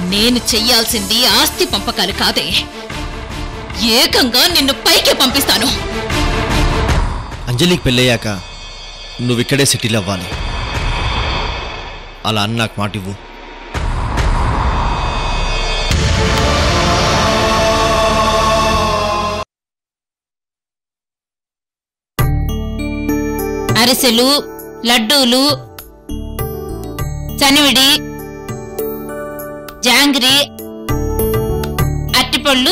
నేను చెయ్యాల్సింది ఆస్తి పంపకాలు కాదే ఏకంగా నిన్ను పైకి పంపిస్తాను అంజలికి పెళ్ళయ్యాక నువ్వు ఇక్కడే సెటిల్ అవ్వాలి అలా అని నాకు మాట ఇవ్వు అరిసెలు లడ్డూలు చనివిడి జాంగ్రీ అట్టిపళ్ళు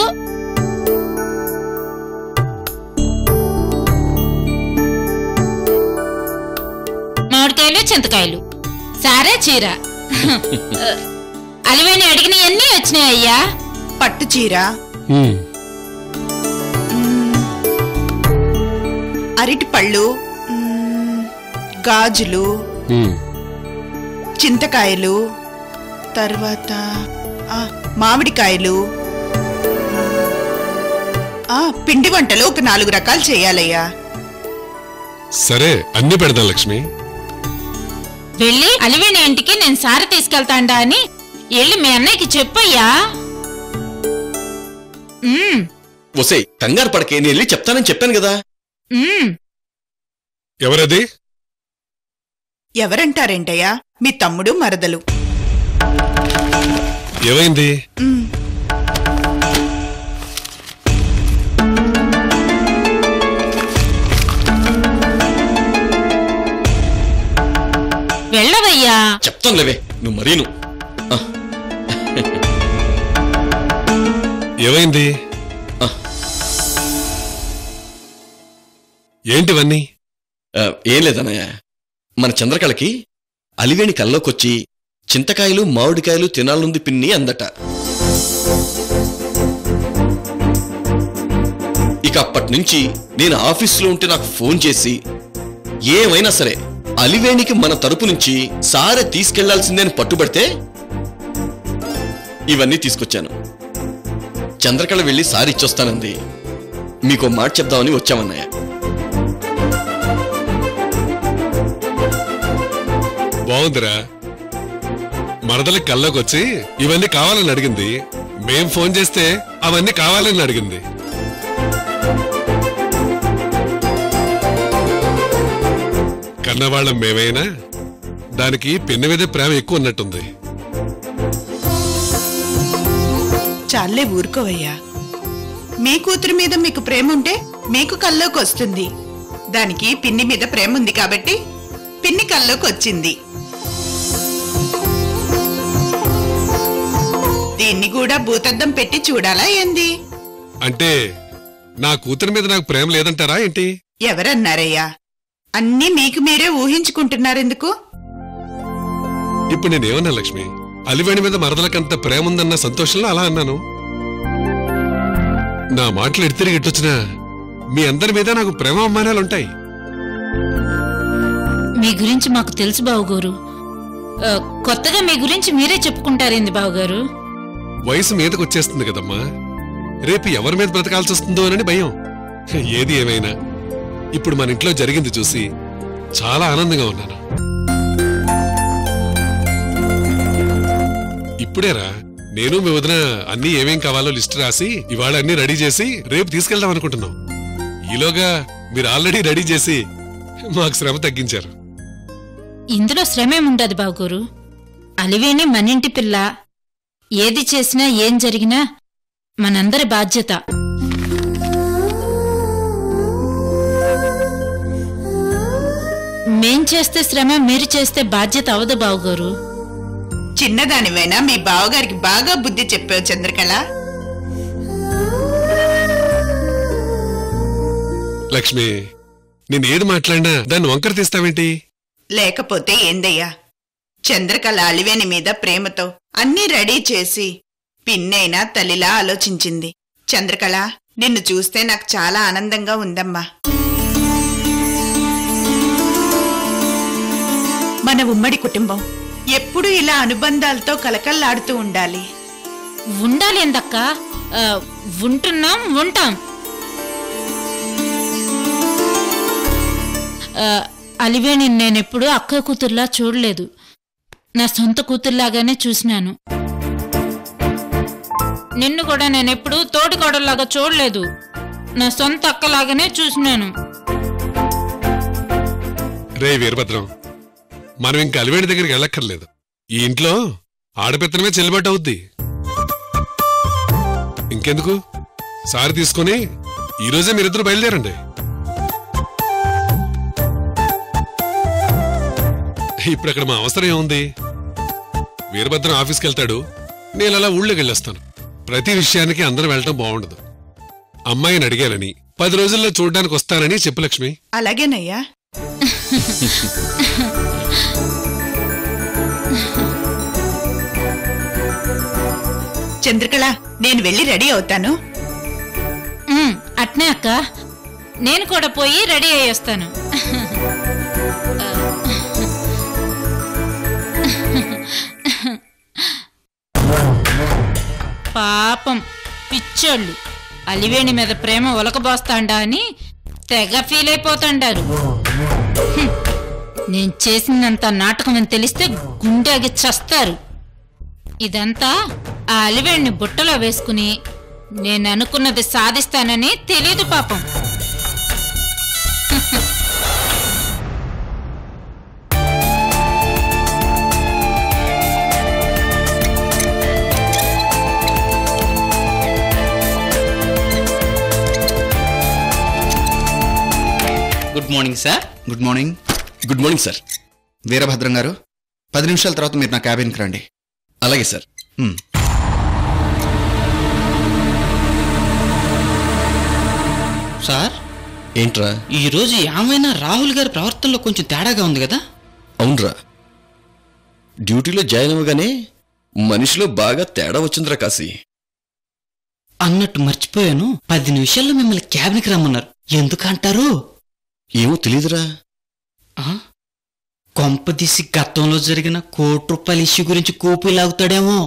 మామిడికాయలు చింతకాయలు సారే చీర అలివేని అడిగినవన్నీ వచ్చినాయి అయ్యా పట్టు చీర అరటి పళ్ళు మ్మ్, గాజులు చింతకాయలు తర్వాత ఆ, మామిడికాయలు ఆ, పిండి వంటలు ఒక నాలుగు రకాలు చేయాలయ్యా సరే అన్ని పెడదాం లక్ష్మి వెళ్ళి అలివేని ఇంటికి నేను సారి తీసుకెళ్తాండా అని వెళ్ళి మీ అన్నయ్యకి చెప్పయ్యా ఉమ్, ఒసే కంగారు పడకే నేను వెళ్ళి చెప్తానని చెప్పాను కదా ఉమ్. ఎవరది ఎవరంటారేంటయ్యా మీ తమ్ముడు మరదలు ఏమైంది మ్మ్. వెళ్ళవయ్యా చెప్తాను లేవే నువ్వు మరీను ఆ, ఏమైంది ఆ. ఏంటివన్నీ ఆ, ఏం లేదన్నయ్య మన చంద్రకళకి అలివేణి కల్లోకొచ్చి చింతకాయలు మామిడికాయలు తినాలనుంది పిన్ని అందట ఇక అప్పటి నుంచి నేను ఆఫీసులో ఉంటే నాకు ఫోన్ చేసి ఏమైనా సరే అలివేణికి మన తరపు నుంచి సారె తీసుకెళ్లాల్సిందే అని పట్టుబడితే ఇవన్నీ తీసుకొచ్చాను చంద్రకళ వెళ్ళి సారి ఇచ్చొస్తానంది మీకో మాట చెప్దామని వచ్చామన్నయ్య బాగుందిరా మరదలి కల్లోకి వచ్చి ఇవన్నీ కావాలని అడిగింది మేం ఫోన్ చేస్తే అవన్నీ కావాలని అడిగింది కన్నవాళ్ళం మేమైనా దానికి పిన్న మీద ప్రేమ ఎక్కువ ఉన్నట్టుంది చాలే ఊరుకోవయ్యా మీ కూతురు మీద మీకు ప్రేమ ఉంటే మీకు కల్లోకి వస్తుంది దానికి పిన్ని మీద ప్రేమ ఉంది కాబట్టి పిన్ని కల్లోకి వచ్చింది దీన్ని కూడా భూతద్దం పెట్టి చూడాలా ఏంది అంటే నా కూతురి మీద నాకు ప్రేమ లేదంటారా ఏంటి ఎవరన్నారయ్యా అన్నీ మీకు మీరే ఊహించుకుంటున్నారెందుకు ఇప్పుడు నేనేమన్నా లక్ష్మి అలివేణి మీద మరదలకంత ప్రేమ ఉందన్న సంతోషంలో అలా అన్నాను నా మాటలు ఎడితిరిగి ఎట్టొచ్చినా మీ అందరి మీద నాకు ప్రేమ అమ్మానాలుంటాయి మీ గురించి మాకు తెలుసు బావుగారు ఆ, కొత్తగా మీ గురించి మీరే చెప్పుకుంటారేంది బావుగారు వయసు మీదకి వచ్చేస్తుంది కదమ్మా రేపు ఎవరి మీద బ్రతకాల్సి వస్తుందో అని భయం ఏది ఏమైనా ఇప్పుడు మన ఇంట్లో జరిగింది చూసి చాలా ఆనందంగా ఉన్నాను ఇప్పుడేరా నేను మీ వదిన అన్ని ఏమేం కావాలో లిస్ట్ రాసి ఇవాళ అన్ని రెడీ చేసి రేపు తీసుకెళ్దాం అనుకుంటున్నాం ఈలోగా మీరు ఆల్రెడీ రెడీ చేసి మాకు శ్రమ తగ్గించారు ఇందులో శ్రమేముండదు బావుగారు అలివేని మనింటి పిల్ల ఏది చేసినా ఏం జరిగినా మనందరి బాధ్యత మేం చేస్తే శ్రమ మీరు చేస్తే బాధ్యత అవదు బావుగారు చిన్నదానివైనా మీ బావగారికి బాగా బుద్ధి చెప్పావు చంద్రకళ లక్ష్మి నేను ఏది మాట్లాడినా దాన్ని వంకర తీస్తావేంటి లేకపోతే ఏందయ్యా చంద్రకళ అలివేని మీద ప్రేమతో అన్నీ రెడీ చేసి పిన్నైనా తల్లిలా ఆలోచించింది చంద్రకళ నిన్ను చూస్తే నాకు చాలా ఆనందంగా ఉందమ్మా మన ఉమ్మడి కుటుంబం ఎప్పుడూ ఇలా అనుబంధాలతో కలకల్లాడుతూ ఉండాలి ఉండాలి ఎందక్క ఆ, ఉంటున్నాం ఉంటాం ఆ, అలివేణి నేనెప్పుడు అక్క కూతుర్లా చూడలేదు నా సొంత కూతుర్లాగానే చూసినాను నిన్ను కూడా నేను ఎప్పుడు తోటికోడల్లాగా చూడలేదు నా సొంత అక్కలాగానే చూసినాను రే వీరభద్రం మనం ఇంకా అలివేణి దగ్గరికి వెళ్ళక్కర్లేదు ఈ ఇంట్లో ఆడపెత్తనమే చెల్లుబాటు అవుద్ది ఇంకెందుకు సారి తీసుకొని ఈ రోజే మీరిద్దరు బయలుదేరండి ఇప్పుడు అక్కడ మా అవసరం ఏముంది వీరభద్రం ఆఫీస్కి వెళ్తాడు నేను అలా ఊళ్ళోకి వెళ్ళొస్తాను ప్రతి విషయానికి అందరం వెళ్ళటం బాగుండదు అమ్మాయిని అడిగానని పది రోజుల్లో చూడడానికి వస్తానని చెప్పు లక్ష్మి అలాగేనయ్యా చంద్రకళ నేను వెళ్ళి రెడీ అవుతాను ఉమ్, అట్నే అక్క నేను కూడా పోయి రెడీ అయ్యి వస్తాను పాపం పిచ్చోళ్ళు అలివేణి మీద ప్రేమ ఒలకబోస్తాండా అని తెగ ఫీల్ అయిపోతాండారు హ్మ్. నేను చేసినంత నాటకం అని తెలిస్తే గుండెకి చస్తారు ఇదంతా ఆ అలివేణ్ణి బుట్టలో వేసుకుని నేను అనుకున్నది సాధిస్తానని తెలీదు పాపం good morning sir good morning good morning sir Veerabhadram గారు పది నిమిషాల తర్వాత మీరు నా క్యాబిన్కి రండి అలాగే సార్ హ్మ్. సార్ ఏంట్రా ఈ రోజు ఏమైనా రాహుల్ గారి ప్రవర్తనలో కొంచెం తేడాగా ఉంది కదా అవునరా డ్యూటీలో జాయిన్ అవ్వగానే మనిషిలో బాగా తేడా వచ్చిందిరా కాశీ అన్నట్టు మర్చిపోయాను పది నిమిషాల్లో మిమ్మల్ని క్యాబిన్కి రమ్మన్నారు ఎందుకంటారు ఏమో తెలీదురా ఆ? కొంపదీసి గతంలో జరిగిన కోటి రూపాయల ఇష్యూ గురించి కూపీ లాగుతాడేమో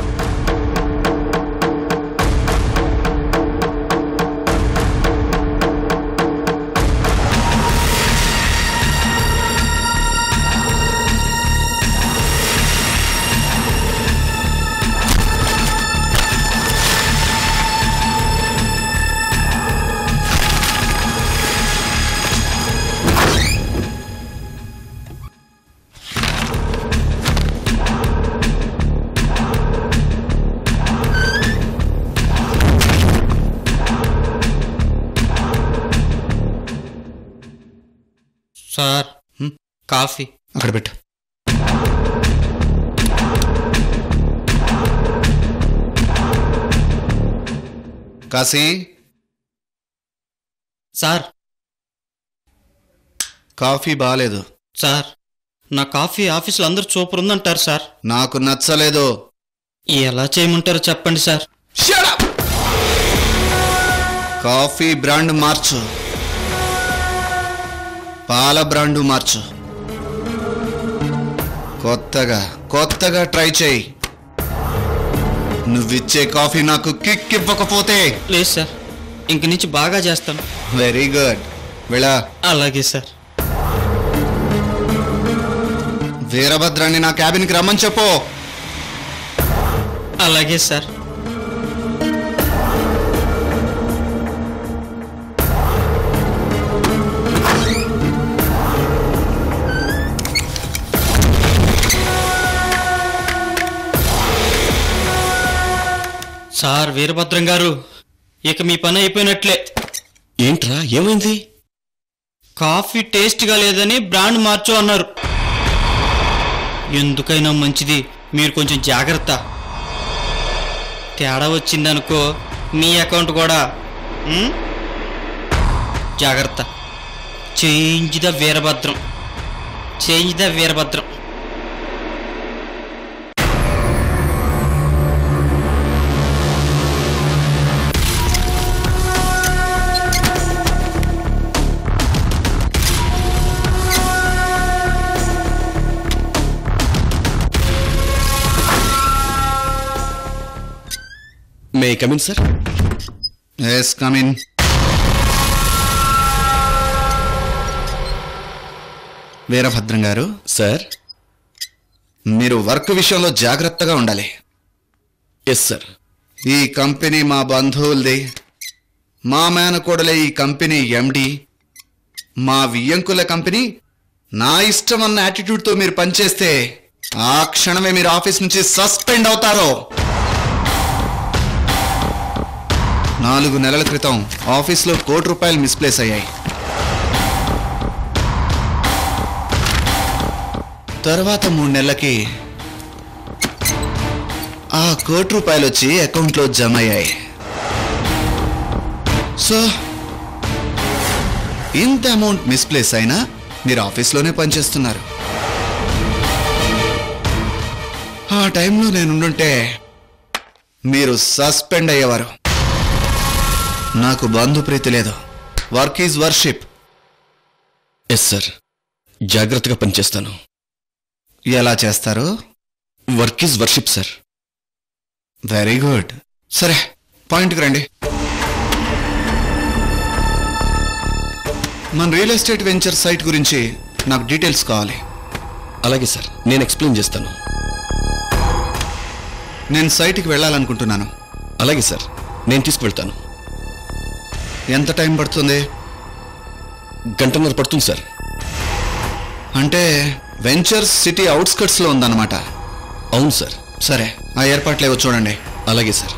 సార్ హ్మ్? కాఫీ అక్కడ పెట్టు కాశీ సార్ కాఫీ బాగాలేదు సార్ నా కాఫీ ఆఫీసులో అందరూ సూపర్ ఉందంటారు సార్ నాకు నచ్చలేదు ఎలా చేయమంటారో చెప్పండి సార్ కాఫీ బ్రాండ్ మార్చు పాల బ్రాండు మార్చు కొత్తగా కొత్తగా ట్రై చేయి నువ్విచ్చే కాఫీ నాకు కిక్ ఇవ్వకపోతే లేదు సార్ ఇంక నుంచి బాగా చేస్తాను వెరీ గుడ్ వెళ్ళా అలాగే సార్ వీరభద్రాన్ని నా క్యాబిన్కి రమ్మని చెప్పు అలాగే సార్ సార్ వీరభద్రం గారు ఇక మీ పని అయిపోయినట్లే ఏంట్రా ఏమైంది కాఫీ టేస్ట్గా లేదని బ్రాండ్ మార్చు అన్నారు ఎందుకైనా మంచిది మీరు కొంచెం జాగ్రత్త తేడా వచ్చిందనుకో మీ అకౌంట్ కూడా ఉమ్? జాగ్రత్త change the Veerabhadram change the Veerabhadram may come in sir yes come in Veerabhadram గారు సార్ మీరు వర్క్ విషయంలో జాగ్రత్తగా ఉండాలి ఎస్ సార్ ఈ కంపెనీ మా బంధువులది మా మేనకోడలే ఈ కంపెనీ ఎండి మా వియ్యంకుల కంపెనీ నా ఇష్టం అన్న యాటిట్యూడ్తో మీరు పనిచేస్తే ఆ క్షణమే మీరు ఆఫీస్ నుంచి సస్పెండ్ అవుతారు నాలుగు నెలల క్రితం ఆఫీస్లో కోటి రూపాయలు మిస్ప్లేస్ అయ్యాయి తర్వాత మూడు నెలలకి ఆ కోటి రూపాయలు వచ్చి అకౌంట్లో జమ అయ్యాయి సో ఇంత అమౌంట్ మిస్ప్లేస్ అయినా మీరు ఆఫీస్లోనే పనిచేస్తున్నారు ఆ టైంలో నేనుండుంటే మీరు సస్పెండ్ అయ్యేవారు నాకు బంధు ప్రీతి లేదు work is worship yes sir జాగ్రత్తగా పనిచేస్తాను ఎలా చేస్తారు work is worship sir very good సరే పాయింట్కి రండి మన రియల్ ఎస్టేట్ వెంచర్ సైట్ గురించి నాకు డీటెయిల్స్ కావాలి అలాగే సార్ నేను ఎక్స్ప్లెయిన్ చేస్తాను నేను సైట్కి వెళ్ళాలనుకుంటున్నాను అలాగే సార్ నేను తీసుకువెళ్తాను ఎంత టైం పడుతుంది గంటన్నర పడుతుంది సార్ అంటే వెంచర్స్ సిటీ అవుట్స్కట్స్లో ఉందన్నమాట అవును సార్ సరే ఆ ఏర్పాట్లేవో చూడండి అలాగే sir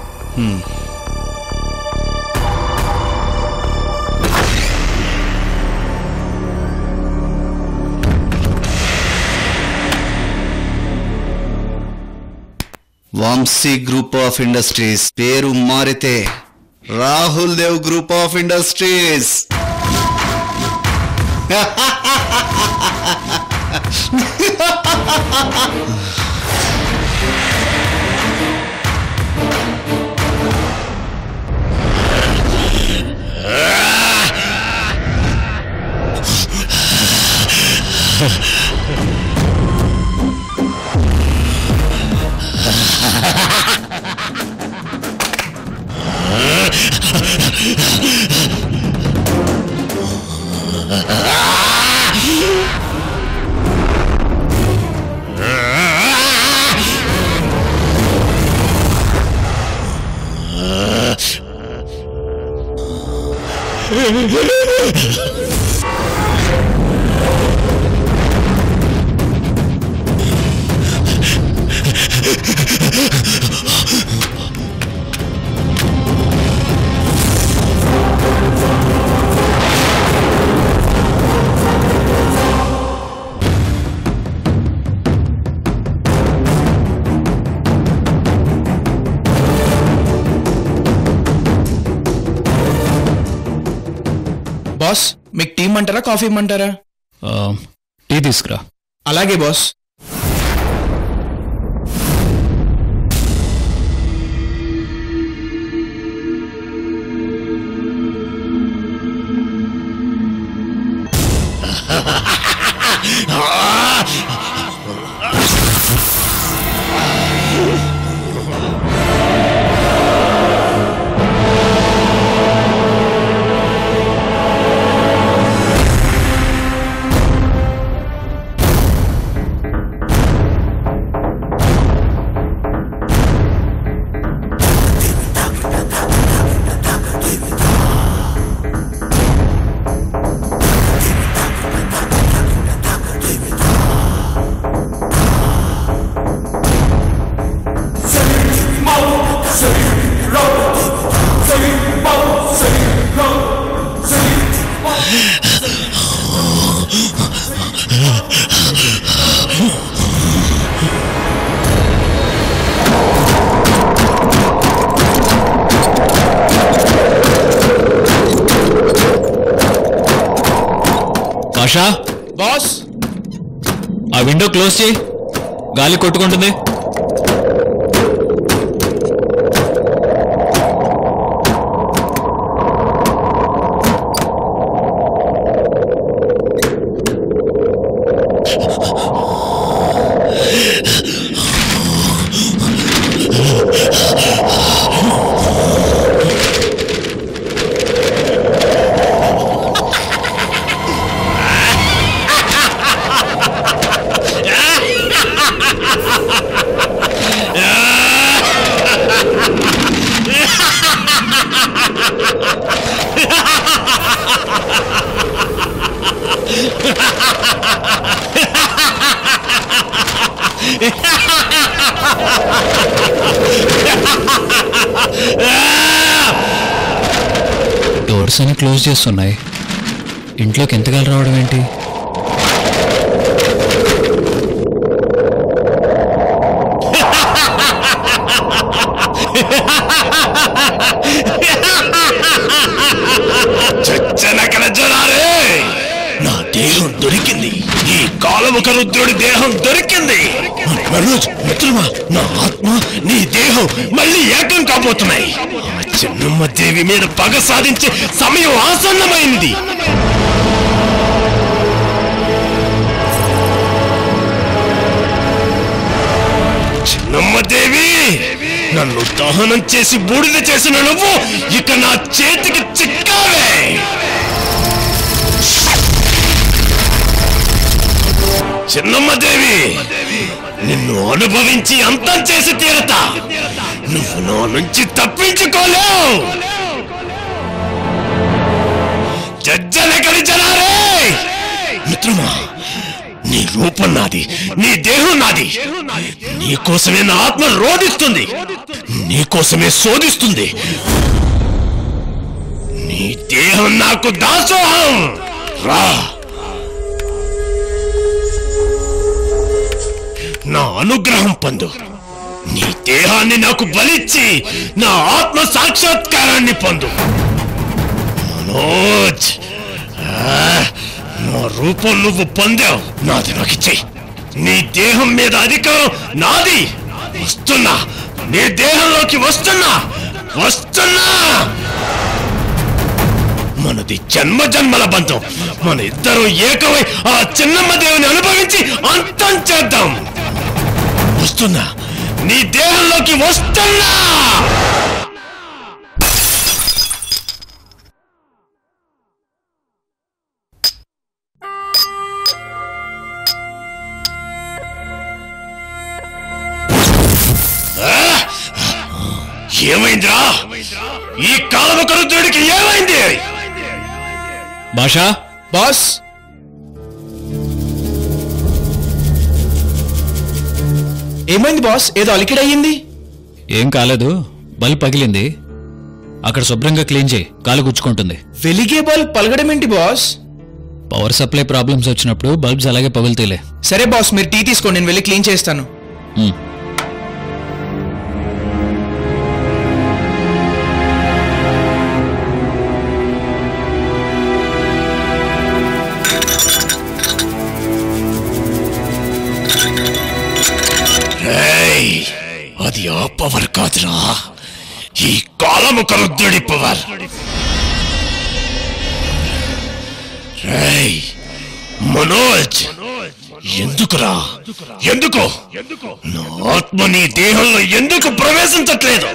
Vamsi group of industries పేరు మారితే Rahul Dev group of industries boss మీకు టీ ఇమ్మంటారా కాఫీ ఇమ్మంటారా టీ తీసుకురా అలాగే బాస్ ఆషా బాస్ ఆ విండో క్లోజ్ చేయి గాలి కొట్టుకుంటుంది ఆ డోర్స్ అన్ని క్లోజ్ చేస్తున్నాయి ఇంట్లోకి ఎంతకాలం రావడం ఏంటి చచ్చనకల జనారే నా దేహం దొరికింది ఈ కాలముఖ రుద్రుడి దేహం దొరికింది మనోజ్ మిత్రమా నా ఆత్మ నీ దేహం మళ్ళీ ఏకం కాబోతున్నాయి ఆ చిన్నమ్మ దేవి మీద పగ సాధించే సమయం ఆసన్నమైంది చిన్నమ్మ దేవి నన్ను దహనం చేసి బూడిద చేసిన నువ్వు ఇక నా చేతికి చిక్కావే చిన్నమ్మ దేవి నిన్ను అనుభవించి అంతం చేసి తీరతా నువ్వు నా నుంచి తప్పించుకోలేవు జజ్జలకడి జనారే మిత్రమా నీ రూపం నాది నీ దేహం నాది నీ కోసమే నా ఆత్మ రోధిస్తుంది నీ కోసమే శోధిస్తుంది నీ దేహం నాకు దాసోహం రా నా అనుగ్రహం పొందు నీ దేహాన్ని నాకు బలిచ్చి నా ఆత్మ సాక్షాత్కారాన్ని పొందు మనోజ్ ఆ, నా రూపం నువ్వు పొందావు నాది నాకు ఇచ్చేయి నీ దేహం మీద అధికారం నాది వస్తున్నా నీ దేహంలోకి వస్తున్నా వస్తున్నా మనది జన్మ జన్మల బంధం మన ఇద్దరు ఏకమై ఆ చిన్నమ్మ దేవుని అనుభవించి అంతం చేద్దాం వస్తున్నా నీ దేహంలోకి వస్తున్నా ఆ! ఏమైందిరా ఈ కాలముఖ రుద్రుడికి ఏమైంది భాషా బాస్ ఏమైంది బాస్ ఏదో అలికిడ్ అయ్యింది ఏం కాలేదు బల్బ్ పగిలింది అక్కడ శుభ్రంగా క్లీన్ చేయి గాలి గుచ్చుకుంటుంది వెలిగే బల్బ్ పలగడం ఏంటి బాస్ పవర్ సప్లై ప్రాబ్లమ్స్ వచ్చినప్పుడు బల్బ్స్ అలాగే పగులుతాయిలే సరే బాస్ మీరు టీ తీసుకోండి నేను వెళ్ళి క్లీన్ చేస్తాను ఉమ్. రేయ్, అది ఆ పవర్ కాదురా ఈ కాలముఖ రుద్రుడి పవర్ రేయ్ మనోజ్ ఎందుకురా ఎందుకు నా ఆత్మ నీ దేహంలో ఎందుకు ప్రవేశించట్లేదు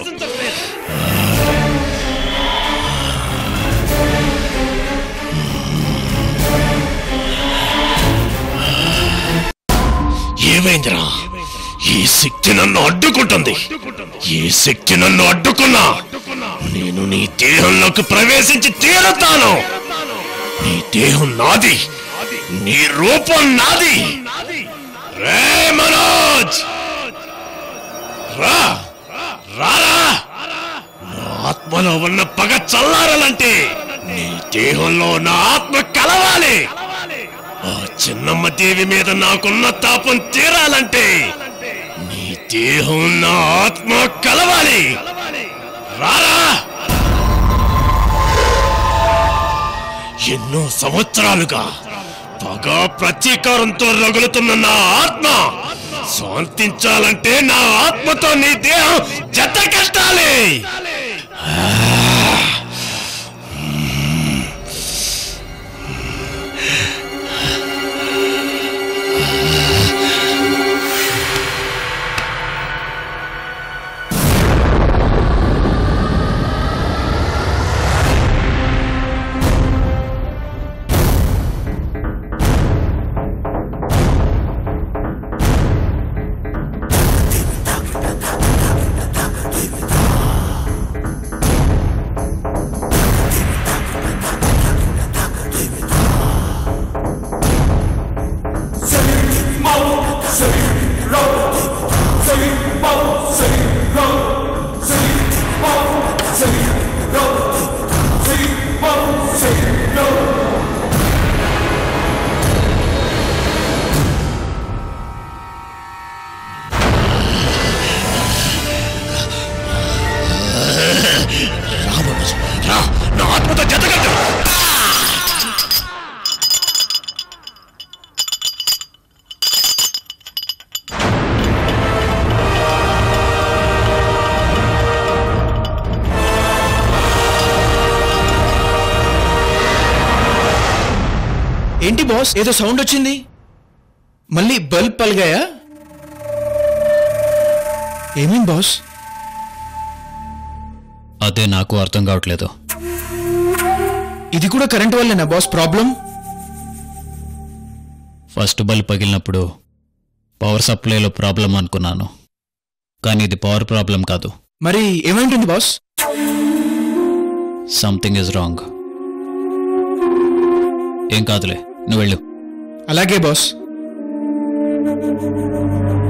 ఏమైందిరా ఈ శక్తి నన్ను అడ్డుకుంటుంది ఈ శక్తి నన్ను అడ్డుకున్నా నేను నీ దేహంలోకి ప్రవేశించి తీరుతాను నీ దేహం నాది నీ రూపం నాది రే మనోజ్ రా రారా నా ఆత్మలో ఉన్న పగ చల్లారాలంటే నీ దేహంలో నా ఆత్మ కలవాలి ఆ చిన్నమ్మ దేవి మీద నాకున్న తాపం తీరాలంటే నీ దేహం నా ఆత్మ కలవాలి రారా ఎన్నో సంవత్సరాలుగా పగ ప్రతీకారంతో రగులుతున్న నా ఆత్మ శాంతించాలంటే నా ఆత్మతో నీ దేహం జత కష్టాలి ఏంటి బాస్ ఏదో సౌండ్ వచ్చింది మళ్ళీ బల్బ్ పలిగాయా ఏమేం బాస్ అదే నాకు అర్థం కావట్లేదు ఇది కూడా కరెంట్ వల్లేనా బాస్ ప్రాబ్లం ఫస్ట్ బల్బ్ పగిలినప్పుడు పవర్ సప్లైలో ప్రాబ్లం అనుకున్నాను కానీ ఇది పవర్ ప్రాబ్లం కాదు మరి ఏమైంటుంది బాస్ సంథింగ్ ఇస్ రాంగ్ ఏం కాదులే నువ్వు వెళ్ళు అలాగే బాస్